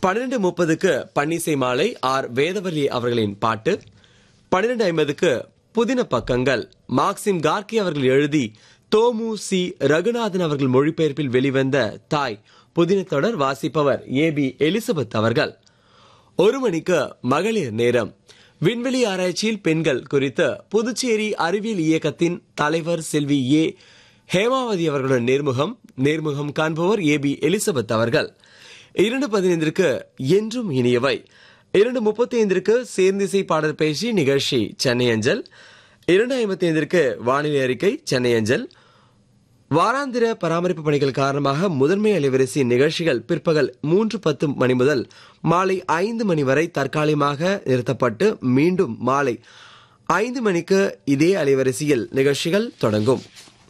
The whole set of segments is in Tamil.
பன்னிரண்டு முப்பதுக்கு பன்னிசை மாலை ஆர் வேதவல்லி அவர்களின் பாட்டு பன்னிரண்டு ஐம்பதுக்கு புதின பக்கங்கள் மார்க்சிம் கார்கி அவர்கள் எழுதி தோமு சி ரகுநாதன் அவர்கள் மொழிபெயர்ப்பில் வெளிவந்த தாய் புதின தொடர் வாசிப்பவர் ஏ பி எலிசபெத் அவர்கள் ஒரு மணிக்கு மகளிர் நேரம் விண்வெளி ஆராய்ச்சியில் பெண்கள் குறித்து புதுச்சேரி அறிவியல் இயக்கத்தின் தலைவர் செல்வி ஏ ஹேமாவதி அவர்களுடன் நேர்முகம் நேர்முகம் காண்பவர் ஏ பி எலிசபெத் அவர்கள் இரண்டு பதினைந்திற்கு என்றும் இனியவை இரண்டு முப்பத்தி ஐந்திற்கு சேர்ந்திசை பாடல் பேசி நிகழ்ச்சி சென்னை அஞ்சல் இரண்டு ஐம்பத்தி ஐந்திற்கு வானிலை அறிக்கை சென்னை அஞ்சல் வாராந்திர பராமரிப்பு பணிகள் காரணமாக முதன்மை அலைவரிசை நிகழ்ச்சிகள் பிற்பகல் மூன்று பத்து மணி முதல் மாலை ஐந்து மணி வரை தற்காலிகமாக நிறுத்தப்பட்டு மீண்டும் மாலை ஐந்து மணிக்கு இதே அலைவரிசையில் நிகழ்ச்சிகள் தொடங்கும்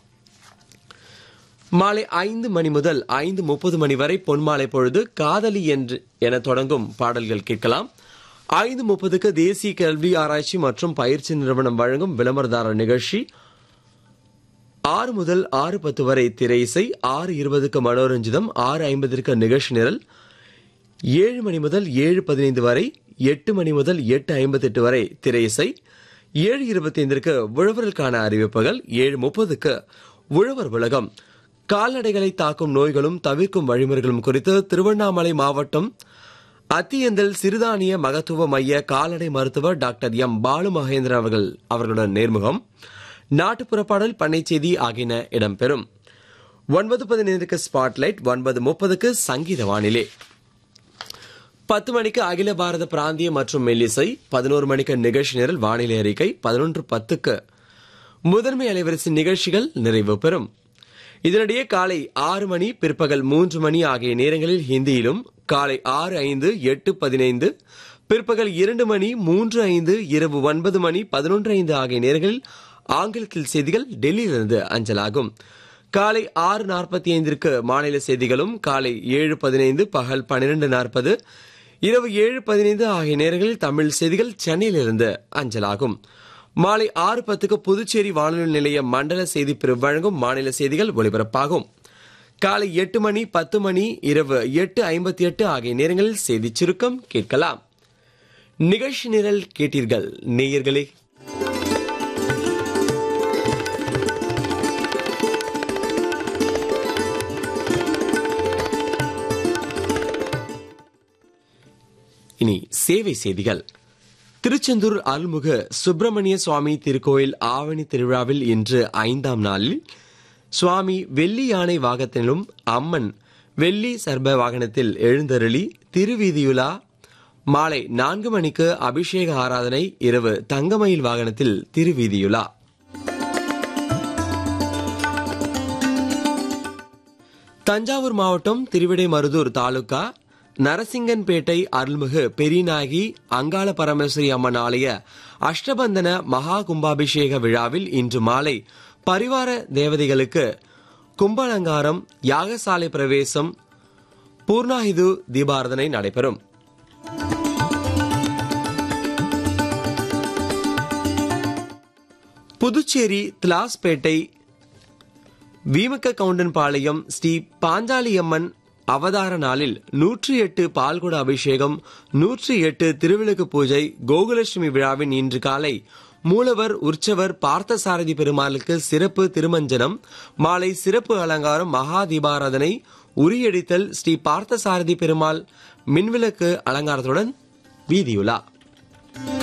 மாலை ஐந்து மணி முதல் ஐந்து முப்பது மணி வரை பொன்மாலை பொழுது காதலி என்று என தொடங்கும் பாடல்கள் கேட்கலாம் ஐந்து முப்பதுக்கு தேசிய கல்வி ஆராய்ச்சி மற்றும் பயிற்சி நிறுவனம் வழங்கும் விளம்பரதாரர் நிகழ்ச்சி ஆறு முதல் ஆறு பத்து வரை திரை இசை ஆறு இருபதுக்கு மனோரஞ்சிதம் ஆறு ஐம்பதற்கு நிகழ்ச்சி நிரல் ஏழு மணி முதல் ஏழு பதினைந்து வரை எட்டு மணி முதல் எட்டு ஐம்பத்தெட்டு வரை திரை இசை ஏழு இருபத்தி ஐந்திற்கு உழவர்களுக்கான அறிவிப்புகள் ஏழு முப்பதுக்கு உழவர் உலகம் கால்நடைகளை தாக்கும் நோய்களும் தவிர்க்கும் வழிமுறைகளும் குறித்து திருவண்ணாமலை மாவட்டம் அத்தியந்தல் சிறுதானிய மகத்துவ மைய கால்நடை மருத்துவர் டாக்டர் எம் பாலு மகேந்திரன் அவர்கள் அவர்களுடன் நேர்முகம் நாட்டுப்புற பாடல் பண்ணை செய்தி ஆகியன இடம்பெறும் ஒன்பது பதினைந்துக்கு ஸ்பாட்லைட் ஒன்பது முப்பதுக்கு சங்கீத வானிலை பத்து மணிக்கு அகில பாரத பிராந்திய மற்றும் மெல்லிசை பதினோரு மணிக்கு நிகழ்ச்சி நிரல் வானிலை அறிக்கை பதினொன்று பத்துக்கு முதன்மை அலைவரிசை நிகழ்ச்சிகள் நிறைவு பெறும் இதனிடையே காலை ஆறு மணி பிற்பகல் மூன்று மணி ஆகிய நேரங்களில் ஹிந்தியிலும் காலை ஆறு ஐந்து எட்டு பதினைந்து பிற்பகல் இரண்டு மணி மூன்று ஐந்து இரவு ஒன்பது மணி பதினொன்று ஐந்து ஆகிய நேரங்களில் ஆங்கிலத்தில் செய்திகள் டெல்லியிலிருந்து அஞ்சலாகும் காலை ஆறு நாற்பத்தி ஐந்திற்கு மாநில செய்திகளும் காலை ஏழு பதினைந்து பகல் பன்னிரண்டு நாற்பது இரவு ஏழு பதினைந்து ஆகிய நேரங்களில் தமிழ் செய்திகள் சென்னையிலிருந்து அஞ்சலாகும் மாலை ஆறு பத்துக்கு புதுச்சேரி வானொலி நிலைய மண்டல செய்தி பிரிவு வழங்கும் மாநில செய்திகள் ஒலிபரப்பாகும் காலை எட்டு மணி பத்து மணி இரவு எட்டு ஐம்பத்தி எட்டு ஆகிய நேரங்களில் செய்தி சுருக்கம் கேட்கலாம் நிகழ்ச்சி நிரல் கேட்டீர்கள் நேயர்களே இனி சேவை செய்திகள் திருச்செந்தூர் அருள்முக சுப்பிரமணிய சுவாமி திருக்கோயில் ஆவணி திருவிழாவில் இன்று ஐந்தாம் நாளில் சுவாமி வெள்ளி யானை வாகனத்திலும் அம்மன் வெள்ளி சர்ப வாகனத்தில் எழுந்தருளி திருவீதியுலா மாலை நான்கு மணிக்கு அபிஷேக ஆராதனை இரவு தங்கமயில் வாகனத்தில் திருவீதியுலா தஞ்சாவூர் மாவட்டம் திருவிடைமருதூர் தாலுகா நரசிங்கன்பேட்டை அருள்மிகு பெரியநாயகி அங்காள பரமேஸ்வரி அம்மன் ஆலய அஷ்டபந்தன மகா கும்பாபிஷேக விழாவில் இன்று மாலை பரிவார தேவதைகளுக்கு கும்பலங்காரம் யாகசாலை பிரவேசம் பூர்ணாயுது தீபாரதனை நடைபெறும் புதுச்சேரி திலாஸ்பேட்டை வீமக்க கவுண்டன்பாளையம் ஸ்ரீ பாஞ்சாலியம்மன் அவதார நாளில் நூற்றி எட்டு பால்குட அபிஷேகம் நூற்றி எட்டு திருவிளக்கு பூஜை கோகுலட்சுமி விழாவின் இன்று காலை மூலவர் உற்சவர் பார்த்தசாரதி பெருமாளுக்கு சிறப்பு திருமஞ்சனம் மாலை சிறப்பு அலங்காரம் மகா தீபாராதனை உரியடித்தல் ஸ்ரீ பார்த்தசாரதி பெருமாள் மின்விளக்கு அலங்காரத்துடன் வீதியுலா